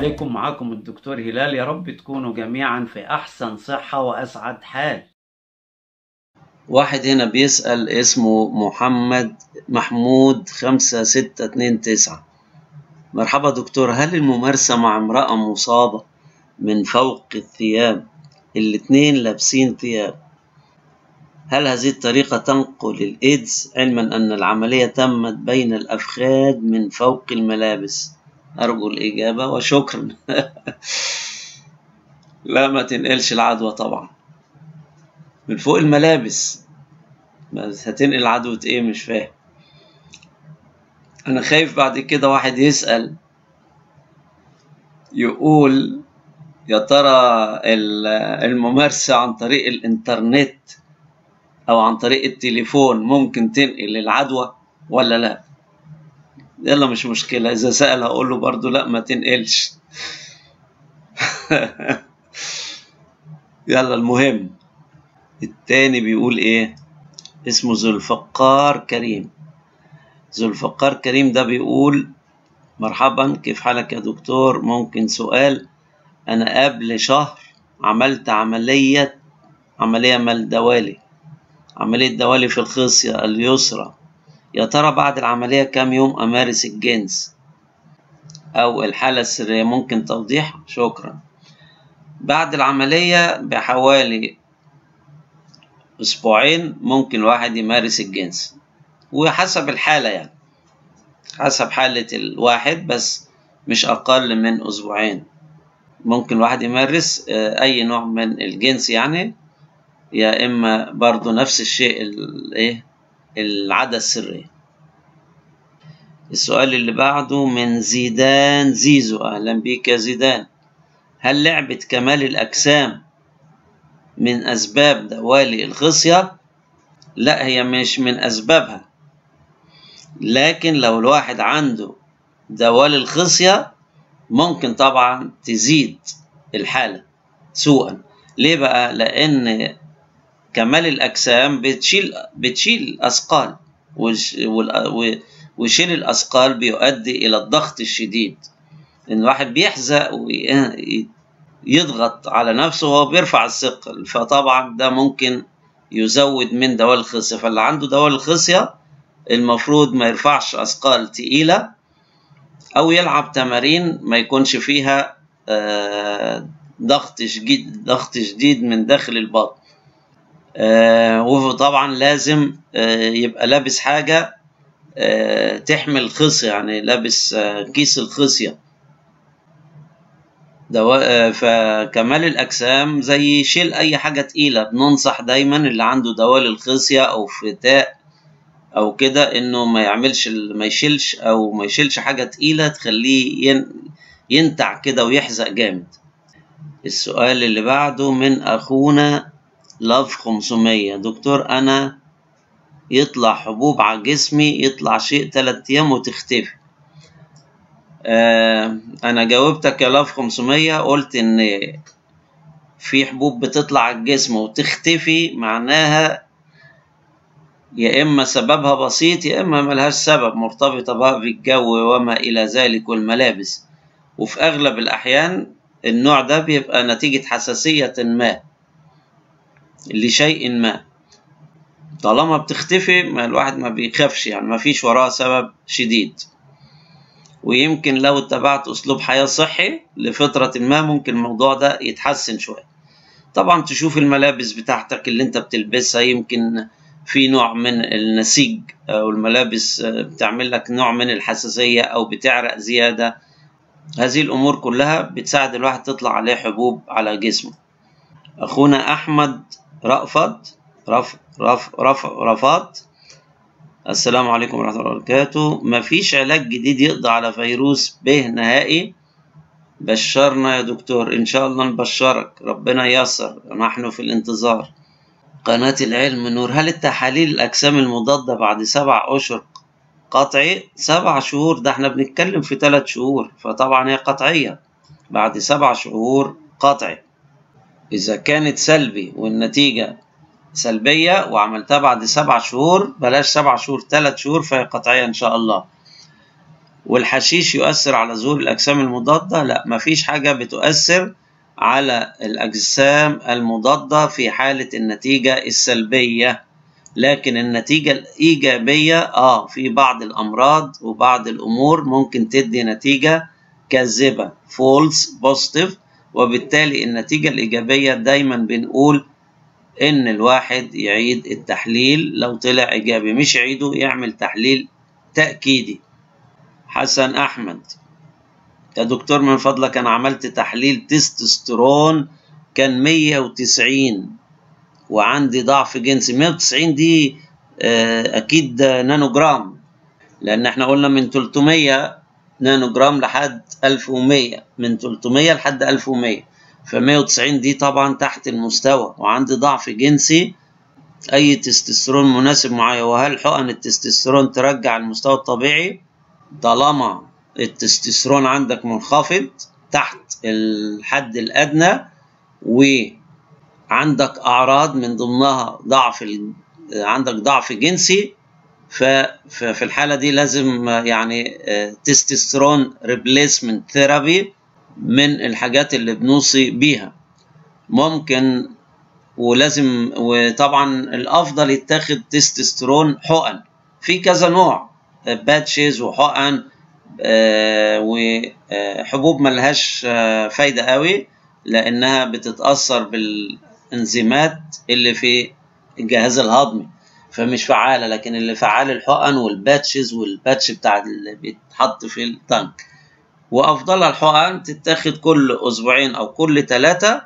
عليكم معاكم الدكتور هلال يا رب تكونوا جميعا في أحسن صحة وأسعد حال واحد هنا بيسأل اسمه محمد محمود خمسة ستة اتنين تسعة مرحبا دكتور هل الممارسة مع امرأة مصابة من فوق الثياب الاتنين لابسين ثياب هل هذه الطريقة تنقل الإيدز علما أن العملية تمت بين الأفخاذ من فوق الملابس أرجو الإجابة وشكرا لا ما تنقلش العدوى طبعا من فوق الملابس بس هتنقل عدوى ايه مش فاهم انا خايف بعد كده واحد يسأل يقول يا ترى الممارسة عن طريق الانترنت او عن طريق التليفون ممكن تنقل العدوى ولا لا يلا مش مشكلة اذا سأل هقول له برضو لا ما تنقلش يلا المهم التاني بيقول ايه اسمه ذو الفقار كريم ذو الفقار كريم ده بيقول مرحبا كيف حالك يا دكتور ممكن سؤال انا قبل شهر عملت عملية عملية مال دوالي عملية دوالي في الخصية اليسرى يا ترى بعد العملية كام يوم أمارس الجنس أو الحالة السرية ممكن توضيح شكرا بعد العملية بحوالي أسبوعين ممكن الواحد يمارس الجنس وحسب الحالة يعني حسب حالة الواحد بس مش أقل من أسبوعين ممكن الواحد يمارس أي نوع من الجنس يعني يا إما برضو نفس الشيء الإيه العادة السرية السؤال اللي بعده من زيدان زيزو أهلا بيك يا زيدان هل لعبة كمال الأجسام من أسباب دوالي الخصية؟ لا هي مش من أسبابها لكن لو الواحد عنده دوالي الخصية ممكن طبعا تزيد الحالة سوءا ليه بقى؟ لأن كمال الأجسام بتشيل بتشيل أثقال وشيل الأثقال بيؤدي إلى الضغط الشديد إن الواحد بيحزق ويضغط على نفسه وهو بيرفع الثقل فطبعا ده ممكن يزود من دوال الخصية فاللي عنده دوال الخصية المفروض ما يرفعش أثقال تقيلة أو يلعب تمارين ما يكونش فيها ضغط شديد ضغط شديد من داخل البطن آه وطبعا لازم آه يبقى لابس حاجة آه تحمي الخصية يعني لابس كيس الخصية فكمال الأجسام زي شيل أي حاجة تقيلة بننصح دايما اللي عنده دوال الخصية أو فتاء أو كده إنه ما يعملش ما يشيلش أو ما يشيلش حاجة تقيلة تخليه ينتع كده ويحزق جامد السؤال اللي بعده من أخونا لاف 500 دكتور انا يطلع حبوب على جسمي يطلع شيء تلات ايام وتختفي آه انا جاوبتك يا لاف 500 قلت ان في حبوب بتطلع على الجسم وتختفي معناها يا اما سببها بسيط يا اما ملهاش سبب مرتبطه بقى بالجو وما الى ذلك والملابس وفي اغلب الاحيان النوع ده بيبقى نتيجه حساسيه ما لشيء ما طالما بتختفي ما الواحد ما بيخافش يعني ما فيش وراها سبب شديد ويمكن لو اتبعت اسلوب حياة صحي لفترة ما ممكن الموضوع ده يتحسن شوية طبعا تشوف الملابس بتاعتك اللي انت بتلبسها يمكن في نوع من النسيج او الملابس بتعمل لك نوع من الحساسية او بتعرق زيادة هذه الامور كلها بتساعد الواحد تطلع عليه حبوب على جسمه اخونا احمد رأفت رف رف رف رفات السلام عليكم ورحمة الله وبركاته مفيش علاج جديد يقضي على فيروس ب نهائي بشرنا يا دكتور إن شاء الله نبشرك ربنا ييسر نحن في الانتظار قناة العلم نور هل التحاليل الأجسام المضادة بعد سبع أشهر قطعي سبع شهور ده احنا بنتكلم في ثلاث شهور فطبعا هي قطعية بعد سبع شهور قطعي إذا كانت سلبي والنتيجة سلبية وعملتها بعد سبع شهور بلاش سبع شهور ثلاث شهور فهي قطعية إن شاء الله والحشيش يؤثر على ظهور الأجسام المضادة لا مفيش حاجة بتؤثر على الأجسام المضادة في حالة النتيجة السلبية لكن النتيجة الإيجابية آه في بعض الأمراض وبعض الأمور ممكن تدي نتيجة كاذبة false positive وبالتالي النتيجة الإيجابية دايما بنقول إن الواحد يعيد التحليل لو طلع إيجابي مش يعيده يعمل تحليل تأكيدي حسن أحمد يا دكتور من فضلك أنا عملت تحليل تستوستيرون كان 190 وعندي ضعف جنسي 190 دي أكيد نانو جرام لأن احنا قلنا من 300 نانو جرام لحد 1100 من 300 لحد 1100 ف 190 دي طبعا تحت المستوى وعندي ضعف جنسي أي تستوستيرون مناسب معايا وهل حقن التستوستيرون ترجع المستوى الطبيعي طالما التستوستيرون عندك منخفض تحت الحد الأدنى وعندك أعراض من ضمنها ضعف ال... عندك ضعف جنسي ففي الحالة دي لازم يعني تستوستيرون ريبليسمنت ثيرابي من الحاجات اللي بنوصي بيها ممكن ولازم وطبعا الأفضل يتاخد تستوستيرون حقن في كذا نوع باتشز وحقن آه وحبوب ملهاش آه فايدة قوي لأنها بتتأثر بالإنزيمات اللي في الجهاز الهضمي فمش فعالة لكن اللي فعال الحقن والباتشز والباتش بتاع اللي بيتحط في التانك وأفضلها الحقن تتاخد كل أسبوعين أو كل ثلاثة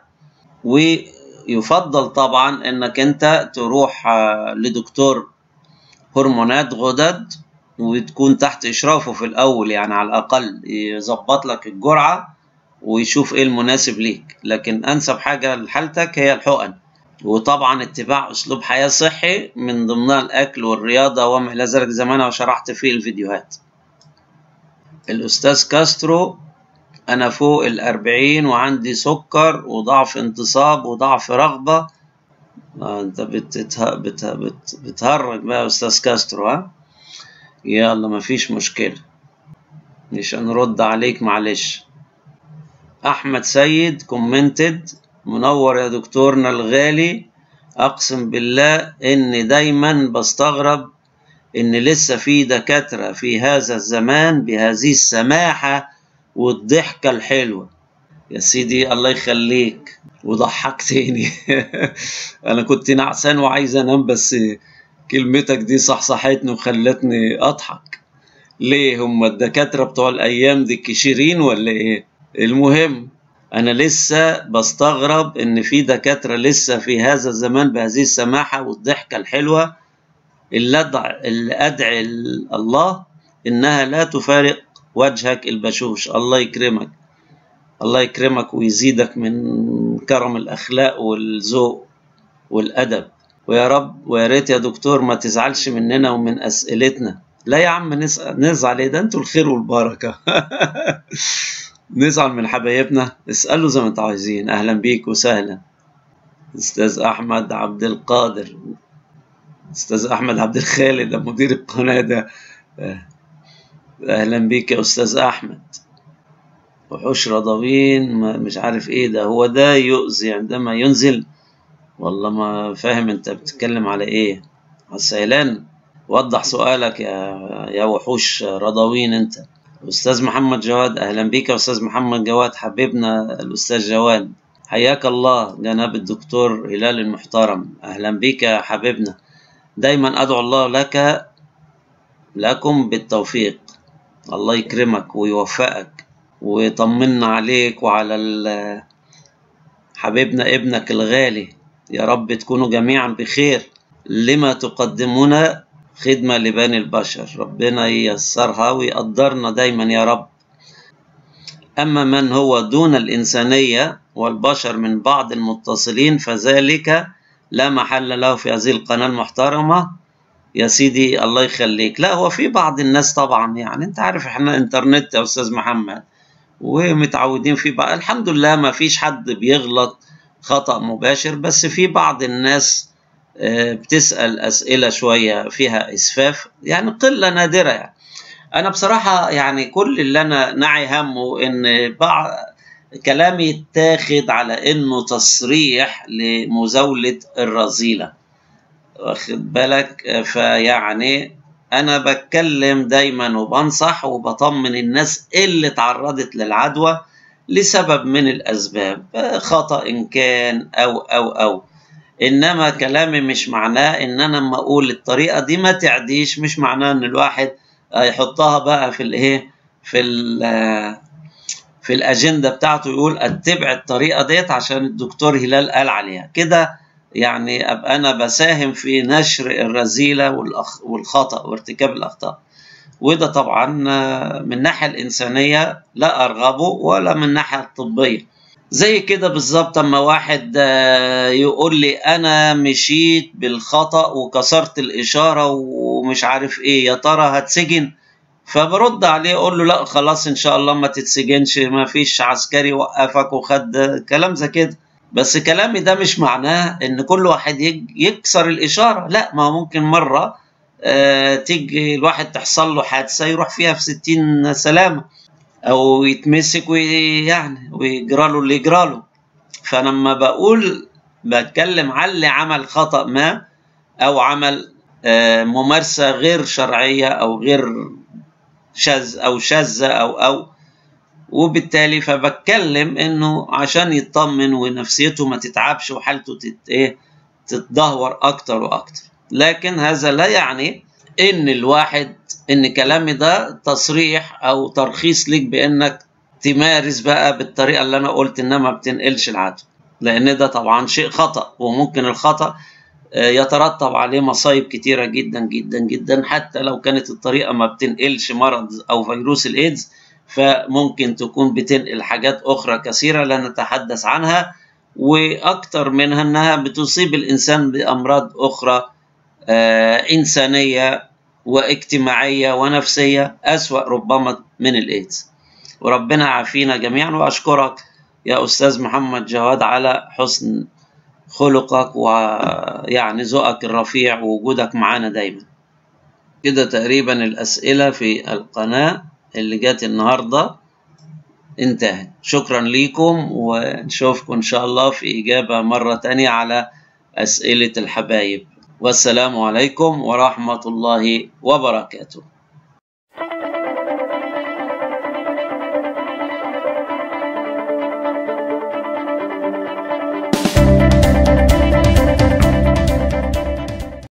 ويفضل طبعا إنك أنت تروح آه لدكتور هرمونات غدد وتكون تحت إشرافه في الأول يعني على الأقل يظبط لك الجرعة ويشوف إيه المناسب ليك لكن أنسب حاجة لحالتك هي الحقن وطبعا اتباع أسلوب حياة صحي من ضمنها الأكل والرياضة وما إلى ذلك زي ما أنا شرحت في الفيديوهات الأستاذ كاسترو أنا فوق الأربعين وعندي سكر وضعف انتصاب وضعف رغبة أنت بتته... بت... بت... بتهرج بقى يا أستاذ كاسترو ها يلا مفيش مشكلة مش هنرد عليك معلش أحمد سيد كومنتد منور يا دكتورنا الغالي أقسم بالله إني دايما بستغرب إن لسه في دكاترة في هذا الزمان بهذه السماحة والضحكة الحلوة يا سيدي الله يخليك وضحكتني أنا كنت نعسان وعايز أنام بس كلمتك دي صحصحتني وخلتني أضحك ليه هم الدكاترة بتوع الأيام دي كشيرين ولا إيه المهم أنا لسه بستغرب إن في دكاترة لسه في هذا الزمان بهذه السماحة والضحكة الحلوة اللي أدعي, اللي أدعي الله إنها لا تفارق وجهك البشوش الله يكرمك الله يكرمك ويزيدك من كرم الأخلاق والذوق والأدب ويا رب ويا ريت يا دكتور ما تزعلش مننا ومن أسئلتنا لا يا عم نسأل نزعل ايه ده انتوا الخير والبركة نزعل من حبايبنا اسألوا زي ما انتوا عايزين أهلا بيك وسهلا أستاذ أحمد عبد القادر أستاذ أحمد عبد الخالق ده مدير القناة ده أهلا بيك يا أستاذ أحمد وحوش رضوين مش عارف إيه ده هو ده يؤذي عندما ينزل والله ما فاهم أنت بتتكلم على إيه على السيلان وضح سؤالك يا يا وحوش رضوين أنت أستاذ محمد جواد أهلا بيك يا أستاذ محمد جواد حبيبنا الأستاذ جواد حياك الله جناب الدكتور هلال المحترم أهلا بيك يا حبيبنا دايما أدعو الله لك لكم بالتوفيق الله يكرمك ويوفقك ويطمنا عليك وعلى حبيبنا ابنك الغالي يا رب تكونوا جميعا بخير لما تقدمون خدمة لبني البشر ربنا ييسرها ويقدرنا دايما يا رب أما من هو دون الإنسانية والبشر من بعض المتصلين فذلك لا محل له في هذه القناة المحترمة يا سيدي الله يخليك لا هو في بعض الناس طبعا يعني انت عارف احنا انترنت يا استاذ محمد ومتعودين في بعض الحمد لله ما فيش حد بيغلط خطأ مباشر بس في بعض الناس بتسأل أسئلة شوية فيها إسفاف يعني قلة نادرة يعني انا بصراحه يعني كل اللي انا نعي همه ان بعض كلامي يتاخد على انه تصريح لمزاوله الرذيله واخد بالك فيعني انا بتكلم دايما وبنصح وبطمن الناس اللي تعرضت للعدوى لسبب من الاسباب خطا ان كان او او او انما كلامي مش معناه ان انا لما اقول الطريقه دي ما تعديش مش معناه ان الواحد يحطها بقى في الايه في ال في الاجنده بتاعته يقول اتبع الطريقه ديت عشان الدكتور هلال قال عليها كده يعني ابقى انا بساهم في نشر الرذيله والخطا وارتكاب الاخطاء وده طبعا من الناحيه الانسانيه لا ارغبه ولا من الناحيه الطبيه زي كده بالظبط اما واحد يقول لي انا مشيت بالخطا وكسرت الاشاره ومش عارف ايه يا ترى هتسجن فبرد عليه اقول له لا خلاص ان شاء الله ما تتسجنش ما فيش عسكري وقفك وخد كلام زي كده بس كلامي ده مش معناه ان كل واحد يكسر الاشاره لا ما ممكن مره آه تيجي الواحد تحصل له حادثه يروح فيها في ستين سلامه او يتمسك ويعني ويجرى له اللي يجرى له فانا لما بقول بتكلم على اللي عمل خطا ما او عمل آه ممارسه غير شرعيه او غير شاذ او شاذه او او وبالتالي فبتكلم انه عشان يطمن ونفسيته ما تتعبش وحالته تت ايه تتدهور اكتر واكتر لكن هذا لا يعني ان الواحد ان كلامي ده تصريح او ترخيص ليك بانك تمارس بقى بالطريقه اللي انا قلت انها ما بتنقلش العدوى لان ده طبعا شيء خطا وممكن الخطا يترتب عليه مصايب كتيره جدا جدا جدا حتى لو كانت الطريقه ما بتنقلش مرض او فيروس الايدز فممكن تكون بتنقل حاجات اخرى كثيره لا نتحدث عنها واكثر منها انها بتصيب الانسان بامراض اخرى آه انسانيه واجتماعيه ونفسيه اسوا ربما من الايدز وربنا يعافينا جميعا واشكرك يا استاذ محمد جواد على حسن خلقك ويعني ذوقك الرفيع ووجودك معانا دايما كده تقريبا الاسئله في القناه اللي جات النهارده انتهت شكرا ليكم ونشوفكم ان شاء الله في اجابه مره تانية على اسئله الحبايب والسلام عليكم ورحمه الله وبركاته